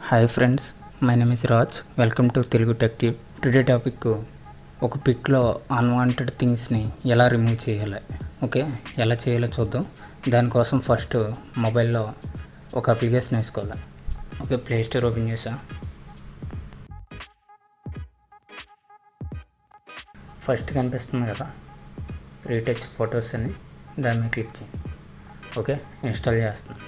hi friends my name is Raj welcome to Telugu tech tip today topic ఒక పిక్లో unwanted థింగ్స్ని ఎలా remove చేయాలి okay ఎలా చేయాలో చూద్దాం దానికోసం ఫస్ట్ మొబైల్లో ఒక అప్లికేషన్ వేసుకోవాలి ఓకే ప్లే స్టోర్ ఓపెన్ చేసా ఫస్ట్ కనిపిస్తుంది కదా రీటచ్ ఫొటోస్ అని దాని మీద క్లిక్ చేయండి ఓకే ఇన్స్టాల్ చేస్తున్నాను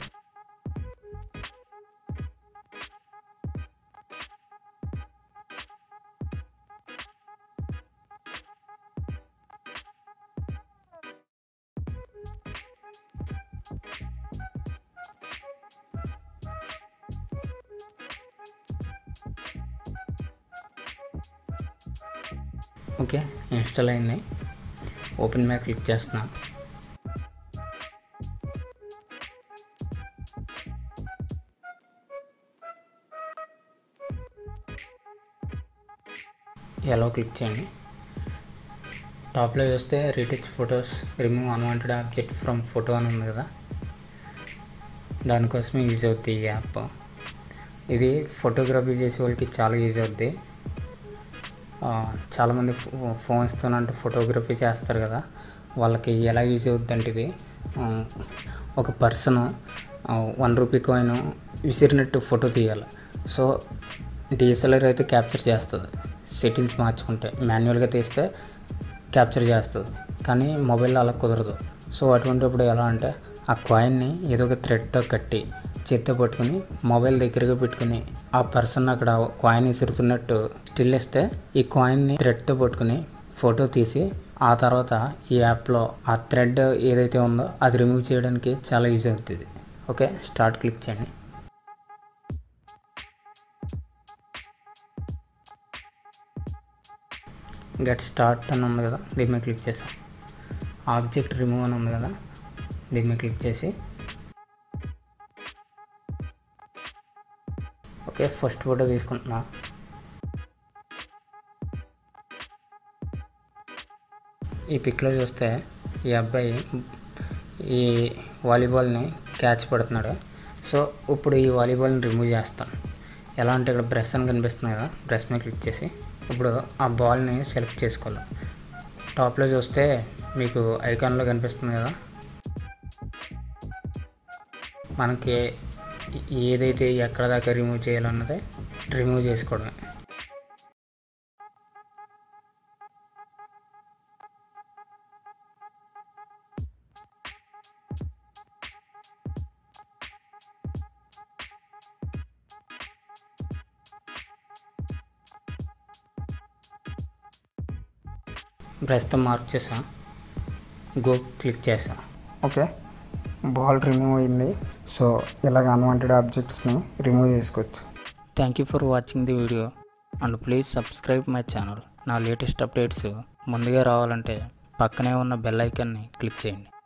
ఓకే ఇన్స్టాల్ అయింది ఓపెన్ మీద క్లిక్ చేస్తున్నా ఎలా క్లిక్ చేయండి టాప్లో చూస్తే retouch photos remove unwanted object from photo అని ఉంది కదా దానికోసమే యూజ్ అవుద్ది ఈ యాప్ ఇది ఫోటోగ్రఫీ చేసే వాళ్ళకి చాలా యూజ్ అవుద్ది చాలామంది ఫోన్స్తోనంటే ఫోటోగ్రఫీ చేస్తారు కదా వాళ్ళకి ఎలా యూజ్ అవుద్ది అంటే ఇది ఒక పర్సన్ వన్ రూపీ కాయిన్ విసిరినట్టు ఫోటో తీయాలి సో డిఎస్ఎల్ఆర్ అయితే క్యాప్చర్ చేస్తుంది సెట్టింగ్స్ మార్చుకుంటే మాన్యువల్గా తీస్తే క్యాప్చర్ చేస్తుంది కానీ మొబైల్లో అలా కుదరదు సో అటువంటిప్పుడు ఎలా అంటే ఆ కాయిన్ని ఏదో ఒక థ్రెడ్తో కట్టి చేత్తో పట్టుకుని మొబైల్ దగ్గరగా పెట్టుకుని ఆ పర్సన్ అక్కడ కాయిన్ విసురుతున్నట్టు స్టిల్ ఇస్తే ఈ కాయిన్ని థ్రెడ్తో పట్టుకుని ఫోటో తీసి ఆ తర్వాత ఈ యాప్లో ఆ థ్రెడ్ ఏదైతే ఉందో అది రిమూవ్ చేయడానికి చాలా యూజ్ అవుతుంది ఓకే స్టార్ట్ క్లిక్ చేయండి గెట్ స్టార్ట్ అని ఉంది కదా దీని మీద క్లిక్ చేసాం ఆబ్జెక్ట్ రిమూవ్ అని ఉంది కదా దీని మీద క్లిక్ చేసి ఓకే ఫస్ట్ ఫోటో తీసుకుంటున్నా ఈ పిక్లో చూస్తే ఈ అబ్బాయి ఈ వాలీబాల్ని క్యాచ్ పడుతున్నాడు సో ఇప్పుడు ఈ వాలీబాల్ని రిమూవ్ చేస్తాను ఎలా అంటే ఇక్కడ బ్రష్ అని కనిపిస్తుంది కదా బ్రష్ మీద క్లిక్ చేసి ఇప్పుడు ఆ బాల్ని సెలెక్ట్ చేసుకోవాలి టాప్లో చూస్తే మీకు ఐకాన్లో కనిపిస్తుంది కదా మనకి ఏదైతే ఎక్కడ దాకా రిమూవ్ చేయాలన్నది రిమూవ్ చేసుకోవడమే బ్రష్తో మార్క్ చేసా గో క్లిక్ చేసా ఓకే బాల్ రిమూవ్ అయింది సో ఇలాగ అన్వాంటెడ్ ఆబ్జెక్ట్స్ని రిమూవ్ చేసుకోవచ్చు thank you for watching the video and please subscribe my channel నా లేటెస్ట్ అప్డేట్స్ ముందుగా రావాలంటే పక్కనే ఉన్న బెల్ ఐకాన్ని క్లిక్ చేయండి